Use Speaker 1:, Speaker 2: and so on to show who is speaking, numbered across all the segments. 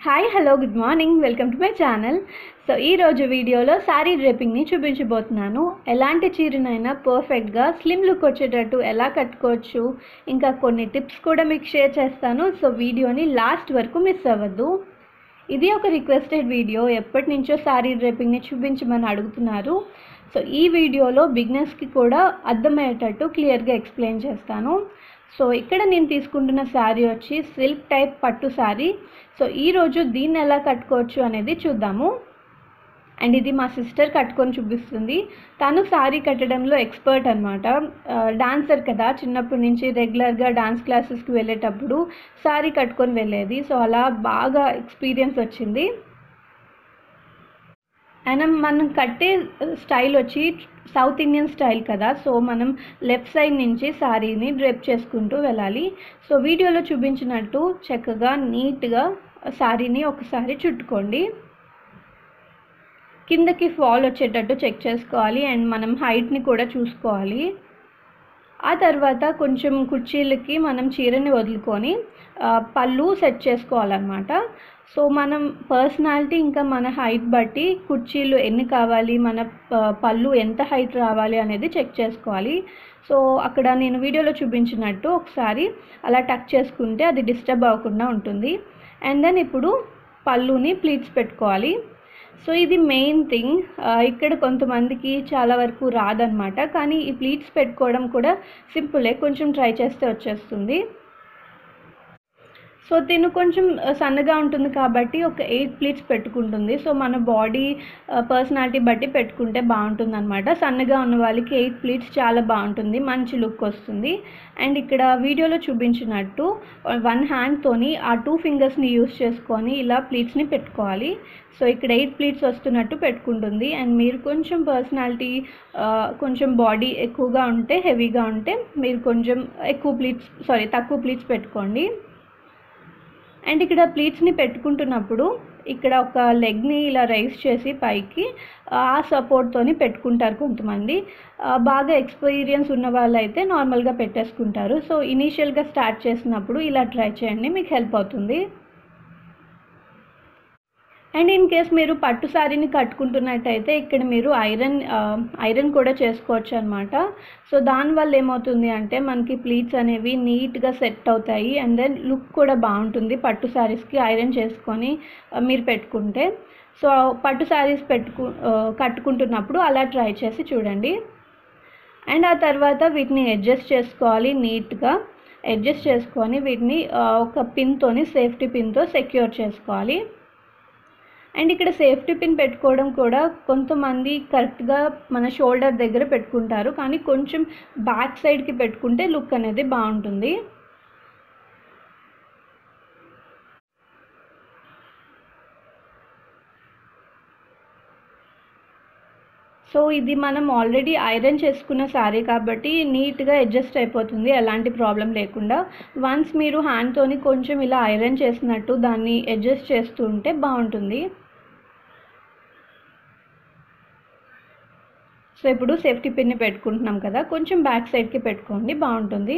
Speaker 1: hi hello good morning welcome to my channel so ఈరోజు వీడియోలో శారీ డ్రేపింగ్ని చూపించబోతున్నాను ఎలాంటి చీరనైనా పర్ఫెక్ట్గా స్లిమ్ లుక్ వచ్చేటట్టు ఎలా కట్టుకోవచ్చు ఇంకా కొన్ని టిప్స్ కూడా మీకు షేర్ చేస్తాను సో వీడియోని లాస్ట్ వరకు మిస్ అవ్వద్దు ఇది ఒక రిక్వెస్టెడ్ వీడియో ఎప్పటి నుంచో శారీ డ్రేపింగ్ని చూపించమని అడుగుతున్నారు సో ఈ వీడియోలో బిగినర్స్కి కూడా అర్థమయ్యేటట్టు క్లియర్గా ఎక్స్ప్లెయిన్ చేస్తాను సో ఇక్కడ నేను తీసుకుంటున్న శారీ వచ్చి సిల్క్ టైప్ పట్టు శారీ సో ఈరోజు దీన్ని ఎలా కట్టుకోవచ్చు అనేది చూద్దాము అండ్ ఇది మా సిస్టర్ కట్టుకొని చూపిస్తుంది తను శారీ కట్టడంలో ఎక్స్పర్ట్ అనమాట డాన్సర్ కదా చిన్నప్పటి నుంచి రెగ్యులర్గా డాన్స్ క్లాసెస్కి వెళ్ళేటప్పుడు శారీ కట్టుకొని వెళ్ళేది సో అలా బాగా ఎక్స్పీరియన్స్ వచ్చింది అండ్ మనం కట్టే స్టైల్ వచ్చి సౌత్ ఇండియన్ స్టైల్ కదా సో మనం లెఫ్ట్ సైడ్ నుంచి శారీని డ్రెప్ చేసుకుంటూ వెళ్ళాలి సో వీడియోలో చూపించినట్టు చక్కగా నీట్గా శారీని ఒకసారి చుట్టుకోండి కిందకి ఫాల్ వచ్చేటట్టు చెక్ చేసుకోవాలి అండ్ మనం హైట్ని కూడా చూసుకోవాలి ఆ తర్వాత కొంచెం కుర్చీలకి మనం చీరని వదులుకొని పళ్ళు సెట్ చేసుకోవాలన్నమాట సో మనం పర్సనాలిటీ ఇంకా మన హైట్ బట్టి కుర్చీలు ఎన్ని కావాలి మన పళ్ళు ఎంత హైట్ రావాలి అనేది చెక్ చేసుకోవాలి సో అక్కడ నేను వీడియోలో చూపించినట్టు ఒకసారి అలా టక్ చేసుకుంటే అది డిస్టర్బ్ అవ్వకుండా ఉంటుంది అండ్ దెన్ ఇప్పుడు పళ్ళుని ప్లీట్స్ పెట్టుకోవాలి సో ఇది మెయిన్ థింగ్ ఇక్కడ కొంతమందికి చాలా వరకు రాదనమాట కానీ ఈ ప్లీట్స్ పెట్టుకోవడం కూడా సింపులే కొంచెం ట్రై చేస్తే వచ్చేస్తుంది సో తిను కొంచెం సన్నగా ఉంటుంది కాబట్టి ఒక ఎయిట్ ప్లీట్స్ పెట్టుకుంటుంది సో మన బాడీ పర్సనాలిటీ బట్టి పెట్టుకుంటే బాగుంటుంది అనమాట సన్నగా ఉన్న వాళ్ళకి ఎయిట్ ప్లీట్స్ చాలా బాగుంటుంది మంచి లుక్ వస్తుంది అండ్ ఇక్కడ వీడియోలో చూపించినట్టు వన్ హ్యాండ్తోని ఆ టూ ఫింగర్స్ని యూస్ చేసుకొని ఇలా ప్లీట్స్ని పెట్టుకోవాలి సో ఇక్కడ ఎయిట్ ప్లీట్స్ వస్తున్నట్టు పెట్టుకుంటుంది అండ్ మీరు కొంచెం పర్సనాలిటీ కొంచెం బాడీ ఎక్కువగా ఉంటే హెవీగా ఉంటే మీరు కొంచెం ఎక్కువ ప్లీట్స్ సారీ తక్కువ ప్లీట్స్ పెట్టుకోండి అండ్ ఇక్కడ ప్లీట్స్ని పెట్టుకుంటున్నప్పుడు ఇక్కడ ఒక లెగ్ని ఇలా రైస్ చేసి పైకి ఆ సపోర్ట్తోని పెట్టుకుంటారు కొంతమంది బాగా ఎక్స్పీరియన్స్ ఉన్న వాళ్ళైతే నార్మల్గా పెట్టేసుకుంటారు సో ఇనీషియల్గా స్టార్ట్ చేసినప్పుడు ఇలా ట్రై చేయండి మీకు హెల్ప్ అవుతుంది అండ్ ఇన్ కేస్ మీరు పట్టు శారీని కట్టుకుంటున్నట్టయితే ఇక్కడ మీరు ఐరన్ ఐరన్ కూడా చేసుకోవచ్చు అనమాట సో దానివల్ల ఏమవుతుంది అంటే మనకి ప్లీట్స్ అనేవి నీట్గా సెట్ అవుతాయి అండ్ దెన్ లుక్ కూడా బాగుంటుంది పట్టు శారీస్కి ఐరన్ చేసుకొని మీరు పెట్టుకుంటే సో పట్టు శారీస్ పెట్టుకు కట్టుకుంటున్నప్పుడు అలా ట్రై చేసి చూడండి అండ్ ఆ తర్వాత వీటిని అడ్జస్ట్ చేసుకోవాలి నీట్గా అడ్జస్ట్ చేసుకొని వీటిని ఒక పిన్తోని సేఫ్టీ పిన్తో సెక్యూర్ చేసుకోవాలి అండ్ ఇక్కడ సేఫ్టీ పిన్ పెట్టుకోవడం కూడా కొంతమంది కరెక్ట్గా మన షోల్డర్ దగ్గర పెట్టుకుంటారు కానీ కొంచెం బ్యాక్ సైడ్కి పెట్టుకుంటే లుక్ అనేది బాగుంటుంది సో ఇది మనం ఆల్రెడీ ఐరన్ చేసుకున్న శారీ కాబట్టి నీట్గా అడ్జస్ట్ అయిపోతుంది ఎలాంటి ప్రాబ్లం లేకుండా వన్స్ మీరు హ్యాండ్తోని కొంచెం ఇలా ఐరన్ చేసినట్టు దాన్ని అడ్జస్ట్ చేస్తూ ఉంటే బాగుంటుంది సో ఇప్పుడు సేఫ్టీ పిన్ని పెట్టుకుంటున్నాం కదా కొంచెం బ్యాక్ సైడ్కి పెట్టుకోండి బాగుంటుంది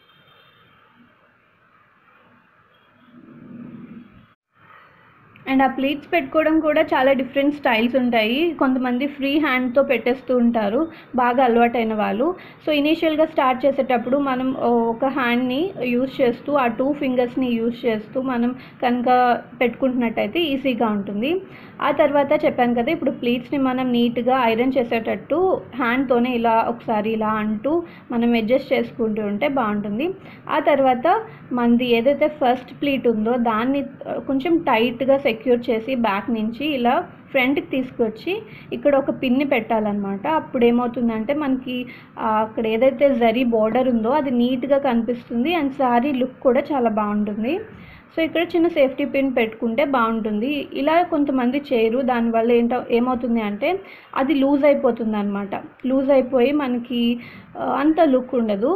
Speaker 1: అండ్ ఆ ప్లీట్స్ పెట్టుకోవడం కూడా చాలా డిఫరెంట్ స్టైల్స్ ఉంటాయి కొంతమంది ఫ్రీ హ్యాండ్తో పెట్టేస్తూ ఉంటారు బాగా అలవాటైన వాళ్ళు సో ఇనీషియల్గా స్టార్ట్ చేసేటప్పుడు మనం ఒక హ్యాండ్ని యూస్ చేస్తూ ఆ టూ ఫింగర్స్ని యూస్ చేస్తూ మనం కనుక పెట్టుకుంటున్నట్టయితే ఈజీగా ఉంటుంది ఆ తర్వాత చెప్పాను కదా ఇప్పుడు ప్లీట్స్ని మనం నీట్గా ఐరన్ చేసేటట్టు హ్యాండ్తోనే ఇలా ఒకసారి ఇలా అంటూ మనం అడ్జస్ట్ చేసుకుంటూ ఉంటే బాగుంటుంది ఆ తర్వాత మనది ఏదైతే ఫస్ట్ ప్లీట్ ఉందో దాన్ని కొంచెం టైట్గా సెక్యూర్ చేసి బ్యాక్ నుంచి ఇలా ఫ్రంట్కి తీసుకొచ్చి ఇక్కడ ఒక పిన్ని పెట్టాలన్నమాట అప్పుడు ఏమవుతుందంటే మనకి అక్కడ ఏదైతే జరీ బార్డర్ ఉందో అది నీట్గా కనిపిస్తుంది అండ్ శారీ లుక్ కూడా చాలా బాగుంటుంది సో ఇక్కడ చిన్న సేఫ్టీ పిన్ పెట్టుకుంటే బాగుంటుంది ఇలా కొంతమంది చేయరు దానివల్ల ఏంటో ఏమవుతుంది అంటే అది లూజ్ అయిపోతుంది అనమాట లూజ్ అయిపోయి మనకి అంత లుక్ ఉండదు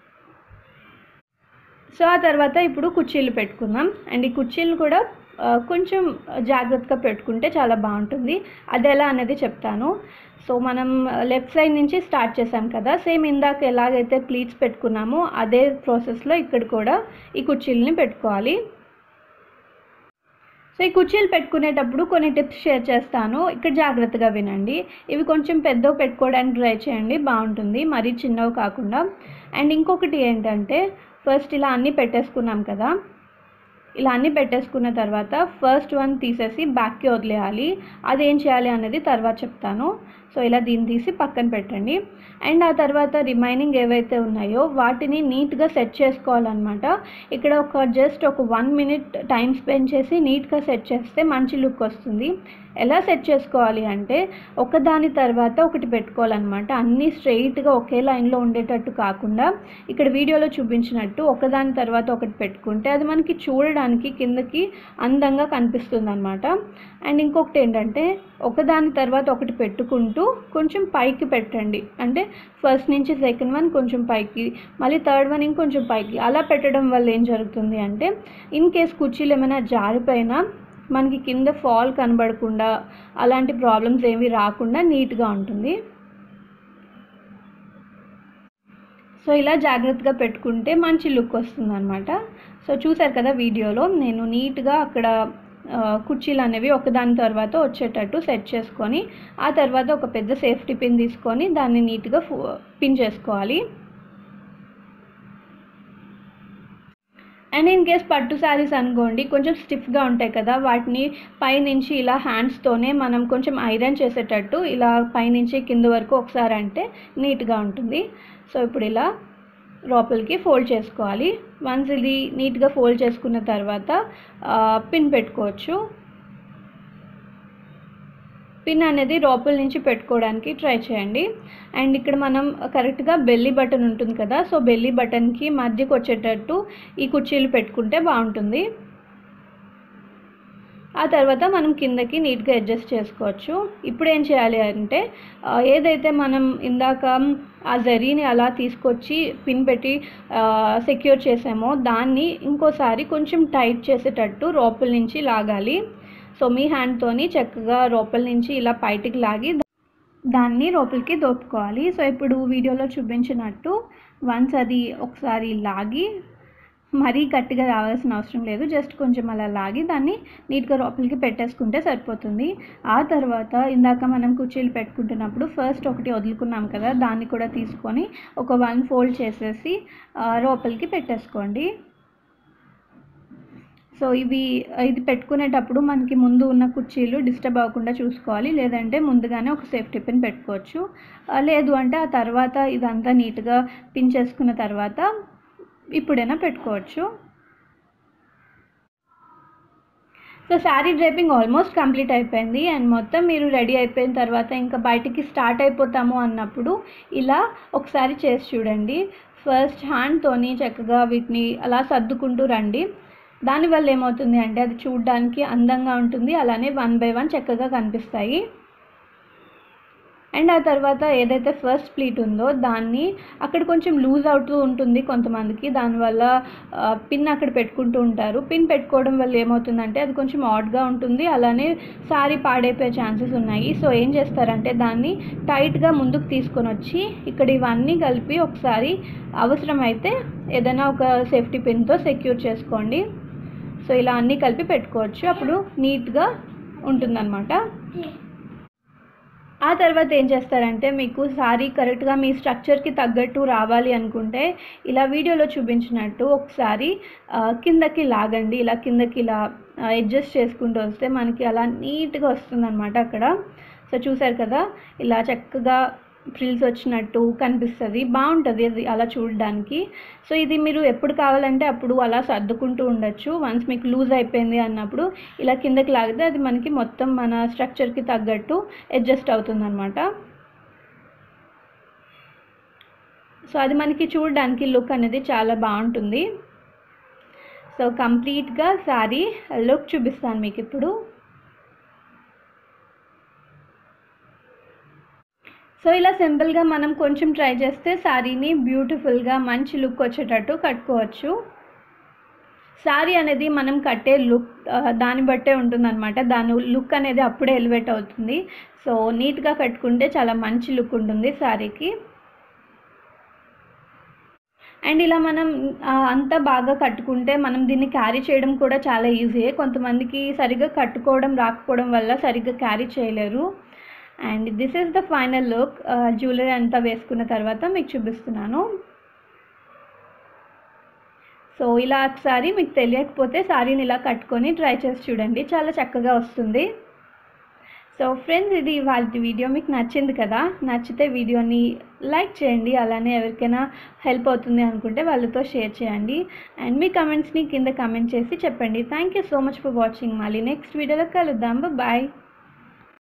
Speaker 1: సో ఆ తర్వాత ఇప్పుడు కుర్చీలు పెట్టుకుందాం అండ్ ఈ కుర్చీలు కూడా కొంచెం జాగ్రత్తగా పెట్టుకుంటే చాలా బాగుంటుంది అది ఎలా అనేది చెప్తాను సో మనం లెఫ్ట్ సైడ్ నుంచి స్టార్ట్ చేసాం కదా సేమ్ ఇందాక ఎలాగైతే ప్లీట్స్ పెట్టుకున్నామో అదే ప్రాసెస్లో ఇక్కడ కూడా ఈ కుర్చీలని పెట్టుకోవాలి సో ఈ కుర్చీలు పెట్టుకునేటప్పుడు కొన్ని టిప్స్ షేర్ చేస్తాను ఇక్కడ జాగ్రత్తగా వినండి ఇవి కొంచెం పెద్దవి పెట్టుకోవడానికి ట్రై చేయండి బాగుంటుంది మరీ చిన్నవి కాకుండా అండ్ ఇంకొకటి ఏంటంటే ఫస్ట్ ఇలా అన్నీ పెట్టేసుకున్నాం కదా ఇలా అన్నీ పెట్టేసుకున్న తర్వాత ఫస్ట్ వన్ తీసేసి బ్యాక్కి వదిలేయాలి అదేం చేయాలి అనేది తర్వాత చెప్తాను సో ఇలా దీన్ని తీసి పక్కన పెట్టండి అండ్ ఆ తర్వాత రిమైనింగ్ ఏవైతే ఉన్నాయో వాటిని నీట్గా సెట్ చేసుకోవాలన్నమాట ఇక్కడ ఒక జస్ట్ ఒక వన్ మినిట్ టైం స్పెండ్ చేసి నీట్గా సెట్ చేస్తే మంచి లుక్ వస్తుంది ఎలా సెట్ చేసుకోవాలి అంటే ఒకదాని తర్వాత ఒకటి పెట్టుకోవాలన్నమాట అన్నీ స్ట్రెయిట్గా ఒకే లైన్లో ఉండేటట్టు కాకుండా ఇక్కడ వీడియోలో చూపించినట్టు ఒకదాని తర్వాత ఒకటి పెట్టుకుంటే అది మనకి చూడడానికి కిందకి అందంగా కనిపిస్తుంది అనమాట అండ్ ఇంకొకటి ఏంటంటే ఒకదాని తర్వాత ఒకటి పెట్టుకుంటూ కొంచెం పైకి పెట్టండి అంటే ఫస్ట్ నుంచి సెకండ్ వన్ కొంచెం పైకి మళ్ళీ థర్డ్ వన్ ఇంకొంచెం పైకి అలా పెట్టడం వల్ల ఏం జరుగుతుంది అంటే ఇన్ కేస్ కుర్చీలు ఏమైనా జారిపోయినా మనకి కింద ఫాల్ కనబడకుండా అలాంటి ప్రాబ్లమ్స్ ఏవి రాకుండా నీట్గా ఉంటుంది సో ఇలా జాగ్రత్తగా పెట్టుకుంటే మంచి లుక్ వస్తుంది అనమాట సో చూసారు కదా వీడియోలో నేను నీట్గా అక్కడ ఆ, కుర్చీలు అనేవి ఒకదాని తర్వాత వచ్చేటట్టు సెట్ చేసుకొని ఆ తర్వాత ఒక పెద్ద సేఫ్టీ పిన్ తీసుకొని దాన్ని నీట్గా పిన్ చేసుకోవాలి అండ్ ఇన్ కేస్ పట్టు శారీస్ అనుకోండి కొంచెం స్టిఫ్గా ఉంటాయి కదా వాటిని పైనుంచి ఇలా హ్యాండ్స్తోనే మనం కొంచెం ఐరన్ చేసేటట్టు ఇలా పైనుంచి కింద వరకు ఒకసారి అంటే నీట్గా ఉంటుంది సో ఇప్పుడు ఇలా లోపలికి ఫోల్డ్ చేసుకోవాలి వన్స్ ఇది నీట్గా ఫోల్డ్ చేసుకున్న తర్వాత పిన్ పెట్టుకోవచ్చు పిన్ అనేది లోపల నుంచి పెట్టుకోవడానికి ట్రై చేయండి అండ్ ఇక్కడ మనం కరెక్ట్గా బెల్లీ బటన్ ఉంటుంది కదా సో బెల్లీ బటన్కి మధ్యకి వచ్చేటట్టు ఈ కుర్చీలు పెట్టుకుంటే బాగుంటుంది ఆ తర్వాత మనం కిందకి నీట్గా అడ్జస్ట్ చేసుకోవచ్చు ఇప్పుడు ఏం చేయాలి అంటే ఆ, ఏదైతే మనం ఇందాక ఆ జరీని అలా తీసుకొచ్చి పిన్ పెట్టి సెక్యూర్ చేసామో దాన్ని ఇంకోసారి కొంచెం టైట్ చేసేటట్టు లోపల నుంచి లాగాలి సో మీ హ్యాండ్తోని చక్కగా లోపల నుంచి ఇలా బయటికి లాగి దాన్ని లోపలికి దోపుకోవాలి సో ఇప్పుడు వీడియోలో చూపించినట్టు వన్స్ అది ఒకసారి లాగి మరీ గట్టిగా రావాల్సిన అవసరం లేదు జస్ట్ కొంచెం అలా లాగి దాన్ని నీట్గా లోపలికి పెట్టేసుకుంటే సరిపోతుంది ఆ తర్వాత ఇందాక మనం కుర్చీలు పెట్టుకుంటున్నప్పుడు ఫస్ట్ ఒకటి వదులుకున్నాం కదా దాన్ని కూడా తీసుకొని ఒక వన్ ఫోల్డ్ చేసేసి ఆ, లోపలికి పెట్టేసుకోండి సో ఇవి ఇది పెట్టుకునేటప్పుడు మనకి ముందు ఉన్న కుర్చీలు డిస్టర్బ్ అవ్వకుండా చూసుకోవాలి లేదంటే ముందుగానే ఒక సేఫ్టీ పిన్ పెట్టుకోవచ్చు ఆ, లేదు అంటే ఆ తర్వాత ఇదంతా నీట్గా పిన్ చేసుకున్న తర్వాత ఇప్పుడైనా పెట్టుకోవచ్చు so sari draping almost complete అయిపోయింది అండ్ మొత్తం మీరు రెడీ అయిపోయిన తర్వాత ఇంకా బయటికి స్టార్ట్ అయిపోతాము అన్నప్పుడు ఇలా ఒకసారి చేసి చూడండి ఫస్ట్ హ్యాండ్తోని చక్కగా వీటిని అలా సర్దుకుంటూ రండి దానివల్ల ఏమవుతుంది అంటే అది చూడడానికి అందంగా ఉంటుంది అలానే వన్ బై వన్ చక్కగా కనిపిస్తాయి అండ్ ఆ తర్వాత ఏదైతే ఫస్ట్ ప్లీట్ ఉందో దాన్ని అక్కడ కొంచెం లూజ్ అవుతూ ఉంటుంది కొంతమందికి దానివల్ల ఆ, పిన్ అక్కడ పెట్టుకుంటూ ఉంటారు పిన్ పెట్టుకోవడం వల్ల ఏమవుతుందంటే అది కొంచెం ఆడ్గా ఉంటుంది అలానే సారీ పాడైపోయే ఛాన్సెస్ ఉన్నాయి సో ఏం చేస్తారంటే దాన్ని టైట్గా ముందుకు తీసుకొని వచ్చి ఇక్కడ ఇవన్నీ కలిపి ఒకసారి అవసరమైతే ఏదైనా ఒక సేఫ్టీ పిన్తో సెక్యూర్ చేసుకోండి సో ఇలా అన్నీ కలిపి పెట్టుకోవచ్చు అప్పుడు నీట్గా ఉంటుందన్నమాట ఆ తర్వాత ఏం చేస్తారంటే మీకు సారీ కరెక్ట్గా మీ స్ట్రక్చర్కి తగ్గట్టు రావాలి అనుకుంటే ఇలా వీడియోలో చూపించినట్టు ఒకసారి ఆ, కిందకి లాగండి ఇలా కిందకి ఇలా అడ్జస్ట్ చేసుకుంటూ వస్తే మనకి అలా నీట్గా వస్తుంది అక్కడ సో చూసారు కదా ఇలా చక్కగా ఫ్రిల్స్ వచ్చినట్టు కనిపిస్తుంది బాగుంటుంది అది అలా చూడడానికి సో ఇది మీరు ఎప్పుడు కావాలంటే అప్పుడు అలా సర్దుకుంటూ ఉండొచ్చు వన్స్ మీకు లూజ్ అయిపోయింది అన్నప్పుడు ఇలా కిందకి లాగితే అది మనకి మొత్తం మన స్ట్రక్చర్కి తగ్గట్టు అడ్జస్ట్ అవుతుందన్నమాట సో అది మనకి చూడడానికి లుక్ అనేది చాలా బాగుంటుంది సో కంప్లీట్గా శారీ లుక్ చూపిస్తాను మీకు ఇప్పుడు సో ఇలా సింపుల్గా మనం కొంచెం ట్రై చేస్తే శారీని బ్యూటిఫుల్గా మంచి లుక్ వచ్చేటట్టు కట్టుకోవచ్చు శారీ అనేది మనం కట్టే లుక్ ఆ, దాన్ని బట్టే ఉంటుందన్నమాట దాని లుక్ అనేది అప్పుడే ఎలివేట్ అవుతుంది సో నీట్గా కట్టుకుంటే చాలా మంచి లుక్ ఉంటుంది శారీకి అండ్ ఇలా మనం ఆ, అంతా బాగా కట్టుకుంటే మనం దీన్ని క్యారీ చేయడం కూడా చాలా ఈజీయే కొంతమందికి సరిగ్గా కట్టుకోవడం రాకపోవడం వల్ల సరిగ్గా క్యారీ చేయలేరు and this is the final look jewellery అంతా వేసుకున్న తర్వాత మీకు చూపిస్తున్నాను సో ఇలా ఒకసారి మీకు తెలియకపోతే శారీని ఇలా కట్టుకొని ట్రై చేసి చూడండి చాలా చక్కగా వస్తుంది సో ఫ్రెండ్స్ ఇది వాళ్ళ వీడియో మీకు నచ్చింది కదా నచ్చితే వీడియోని లైక్ చేయండి అలానే ఎవరికైనా హెల్ప్ అవుతుంది అనుకుంటే వాళ్ళతో షేర్ చేయండి అండ్ మీ కమెంట్స్ని కింద కమెంట్ చేసి చెప్పండి thank you so much for watching మళ్ళీ నెక్స్ట్ వీడియోలో కలుద్దాం బాయ్